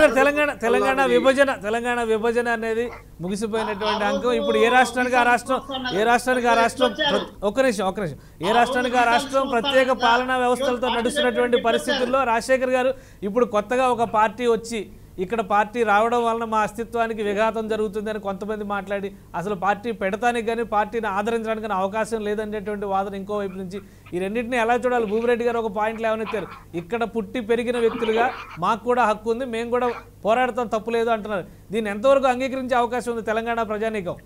Sir Telangana Telangana విభజన తెలంగాణ విభజన అనేది ముగిసిపోయినటువంటి అంకం ఇప్పుడు ఏ రాష్ట్రానికి ఆ రాష్ట్రం ఏ రాష్ట్రానికి ఆ రాష్ట్రం ప్ర- ఒక్క నిమిషం ఒక్క నిమిషం ఏ రాష్ట్రానికి ఆ రాష్ట్రం ప్రత్యేక పాలనా వ్యవస్థలతో నడుస్తున్నటువంటి పరిస్థితుల్లో రాజశేఖర్ గారు ఇప్పుడు కొత్తగా ఒక పార్టీ వచ్చి ఇక్కడ పార్టీ రావడం వలన మా అస్తిత్వానికి విఘాతం జరుగుతుందని కొంతమంది మాట్లాడి అసలు పార్టీ పెడతానికి కానీ పార్టీని ఆదరించడానికి కానీ అవకాశం లేదనేటువంటి వాదన ఇంకో వైపు నుంచి ఈ రెండింటిని ఎలా చూడాలి భూమిరెడ్డి గారు ఒక పాయింట్ లేవనెత్తారు ఇక్కడ పుట్టి పెరిగిన వ్యక్తులుగా మాకు కూడా హక్కు ఉంది మేము కూడా పోరాడతాం తప్పు లేదు అంటున్నారు దీన్ని ఎంతవరకు అంగీకరించే అవకాశం ఉంది తెలంగాణ ప్రజానీకం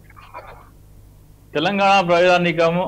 తెలంగాణ ప్రజానీకము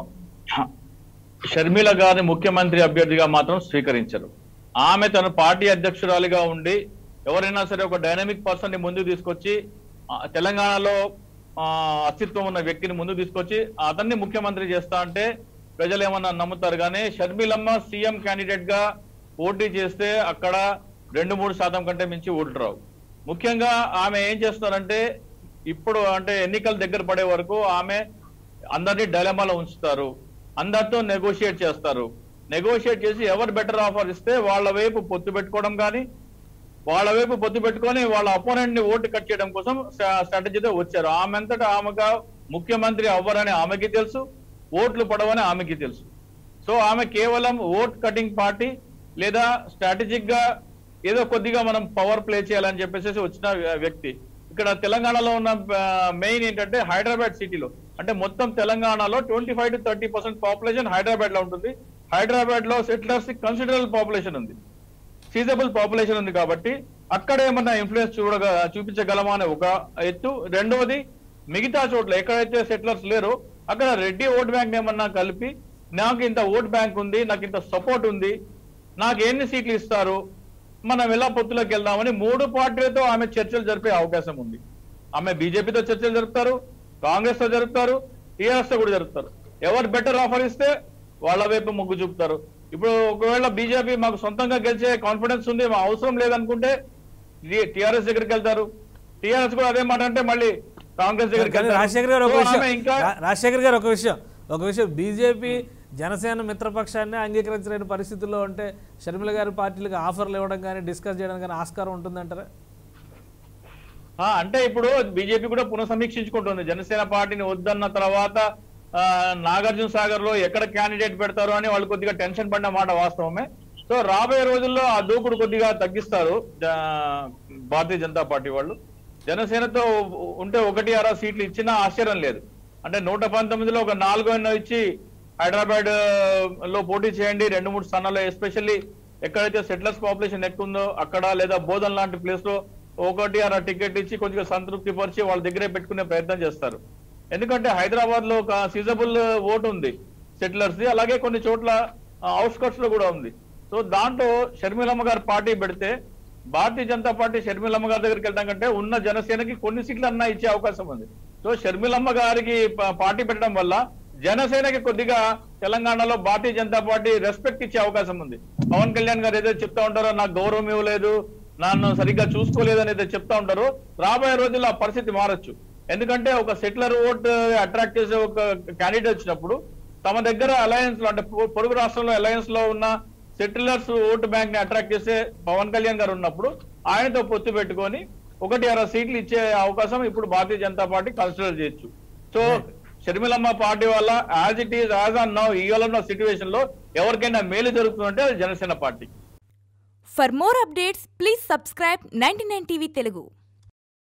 షర్మిల గారిని ముఖ్యమంత్రి అభ్యర్థిగా మాత్రం స్వీకరించరు ఆమె తన పార్టీ అధ్యక్షురాలిగా ఉండి ఎవరైనా సరే ఒక డైనమిక్ పర్సన్ ని ముందుకు తీసుకొచ్చి ఆ, తెలంగాణలో ఆ, అస్తిత్వం ఉన్న వ్యక్తిని ముందుకు తీసుకొచ్చి అతన్ని ముఖ్యమంత్రి చేస్తా అంటే ప్రజలు ఏమన్నా నమ్ముతారు కానీ షర్మిలమ్మ సీఎం క్యాండిడేట్ గా పోటీ చేస్తే అక్కడ రెండు మూడు శాతం కంటే మించి ఓట్లు రావు ముఖ్యంగా ఆమె ఏం చేస్తారంటే ఇప్పుడు అంటే ఎన్నికల దగ్గర పడే వరకు ఆమె అందరినీ డైలమాలో ఉంచుతారు అందరితో నెగోషియేట్ చేస్తారు నెగోషియేట్ చేసి ఎవరు బెటర్ ఆఫర్ ఇస్తే వాళ్ళ వైపు పొత్తు పెట్టుకోవడం కానీ వాళ్ళ వైపు పొత్తు పెట్టుకొని వాళ్ళ అపోనెంట్ ని ఓటు కట్ చేయడం కోసం స్ట్రాటజీతో వచ్చారు ఆమె అంతటా ఆమెగా ముఖ్యమంత్రి అవ్వరని ఆమెకి తెలుసు ఓట్లు పడవని ఆమెకి తెలుసు సో ఆమె కేవలం ఓట్ కటింగ్ పార్టీ లేదా స్ట్రాటజిక్ గా ఏదో కొద్దిగా మనం పవర్ ప్లే చేయాలని చెప్పేసి వచ్చిన వ్యక్తి ఇక్కడ తెలంగాణలో ఉన్న మెయిన్ ఏంటంటే హైదరాబాద్ సిటీలో అంటే మొత్తం తెలంగాణలో twenty five to thirty percent population Hyderabad లో ఉంటుంది హైదరాబాద్ లో సెటిలర్స్ కన్సిడరబుల్ పాపులేషన్ ఉంది ఫీజబుల్ పాపులేషన్ ఉంది కాబట్టి అక్కడ ఏమన్నా ఇన్ఫ్లుయెన్స్ చూడగ చూపించగలమా అనే ఒక ఎత్తు రెండవది మిగతా చోట్ల ఎక్కడైతే సెటిలర్స్ లేరో అక్కడ రెడ్డి ఓట్ బ్యాంక్ ఏమన్నా కలిపి నాకు ఇంత ఓట్ బ్యాంక్ ఉంది నాకు ఇంత సపోర్ట్ ఉంది నాకు ఎన్ని సీట్లు ఇస్తారు మనం ఎలా పొత్తులోకి వెళ్దామని మూడు పార్టీలతో ఆమె చర్చలు జరిపే అవకాశం ఉంది ఆమె బీజేపీతో చర్చలు జరుపుతారు కాంగ్రెస్ తో జరుపుతారు టీఆర్ఎస్ తో కూడా జరుపుతారు ఎవరు బెటర్ ఆఫర్ ఇస్తే వాళ్ళ వైపు మొగ్గు చూపుతారు ఇప్పుడు ఒకవేళ బీజేపీ మాకు సొంతంగా గెలిచే కాన్ఫిడెన్స్ ఉంది మా అవసరం లేదనుకుంటే టిఆర్ఎస్ దగ్గరికి వెళ్తారు టిఆర్ఎస్ కూడా అదే మాట అంటే మళ్ళీ కాంగ్రెస్ దగ్గరికి కానీ వెళ్తారు. రాజశేఖర్ గారు ఒక సో విషయం ఆమె ఇంకా రా- రాజశేఖర్ గారు ఒక విషయం ఒక విషయం బీజేపీ జనసేన మిత్రపక్షాన్ని అంగీకరించలేని పరిస్థితుల్లో ఉంటే షర్మిల గారి పార్టీలకు ఆఫర్లు ఇవ్వడం కానీ డిస్కస్ చేయడం కానీ ఆస్కారం ఉంటుందంటారా ఆ, అంటే ఇప్పుడు బీజేపీ కూడా పునఃసమీక్షించుకుంటుంది జనసేన పార్టీని వద్దన్న తర్వాత ఆ, నాగార్జున సాగర్ లో ఎక్కడ క్యాండిడేట్ పెడతారు అని వాళ్ళు కొద్దిగా టెన్షన్ పడిన మాట వాస్తవమే సో రాబోయే రోజుల్లో ఆ దూకుడు కొద్దిగా తగ్గిస్తారు జా- భారతీయ జనతా పార్టీ వాళ్ళు జనసేనతో ఉంటే ఒకటి అర సీట్లు ఇచ్చినా ఆశ్చర్యం లేదు అంటే నూట పంతొమ్మిదిలో ఒక నాలుగో ఎన్నో ఇచ్చి హైదరాబాద్ ఆ, లో పోటీ చేయండి రెండు మూడు స్థానాల్లో ఎస్పెషల్లీ ఎక్కడైతే సెటిలర్స్ పాపులేషన్ ఎక్కువ ఉందో అక్కడ లేదా బోధన్ లాంటి ప్లేస్ లో ఒకటి అర టికెట్ ఇచ్చి కొంచెం సంతృప్తి పరిచి వాళ్ళ దగ్గరే పెట్టుకునే ప్రయత్నం చేస్తారు ఎందుకంటే హైదరాబాద్ లో ఒక సీజబుల్ ఓటు ఉంది సెటిలర్స్ ది అలాగే కొన్ని చోట్ల అవుట్స్కట్స్ లో కూడా ఉంది సో దాంట్లో షర్మిలమ్మ గారు పార్టీ పెడితే భారతీయ జనతా పార్టీ షర్మిలమ్మ గారి దగ్గరికి వెళ్ళడం కంటే ఉన్న జనసేనకి కొన్ని సీట్లు అన్నా ఇచ్చే అవకాశం ఉంది సో షర్మిలమ్మ గారికి ప- పార్టీ పెట్టడం వల్ల జనసేనకి కొద్దిగా తెలంగాణలో భారతీయ జనతా పార్టీ రెస్పెక్ట్ ఇచ్చే అవకాశం ఉంది పవన్ కళ్యాణ్ గారు ఏదైతే చెప్తా ఉంటారో నాకు గౌరవం ఇవ్వలేదు నన్ను సరిగ్గా చూసుకోలేదు అనేది చెప్తా ఉంటారు రాబోయే రోజుల్లో ఆ పరిస్థితి మారచ్చు ఎందుకంటే ఒక సెటిలర్ ఓట్ అట్రాక్ట్ చేసే ఒక క్యాండిడేట్ వచ్చినప్పుడు తమ దగ్గర అలయన్స్ లో అంటే పొ- పొరుగు రాష్ట్రంలో అలయన్స్ లో ఉన్న సెటిలర్స్ ఓటు బ్యాంక్ ని అట్రాక్ట్ చేసే పవన్ కళ్యాణ్ గారు ఉన్నప్పుడు ఆయనతో పొత్తు పెట్టుకొని ఒకటి అర సీట్లు ఇచ్చే అవకాశం ఇప్పుడు భారతీయ జనతా పార్టీ కన్సిడర్ చేయొచ్చు సో షర్మిలమ్మ పార్టీ వల్ల as it is as on now ఇవాళ ఉన్న సిచ్యువేషన్ లో ఎవరికైనా మేలు జరుగుతుందంటే అది Janasena party For more updates, please subscribe 99 TV Telugu.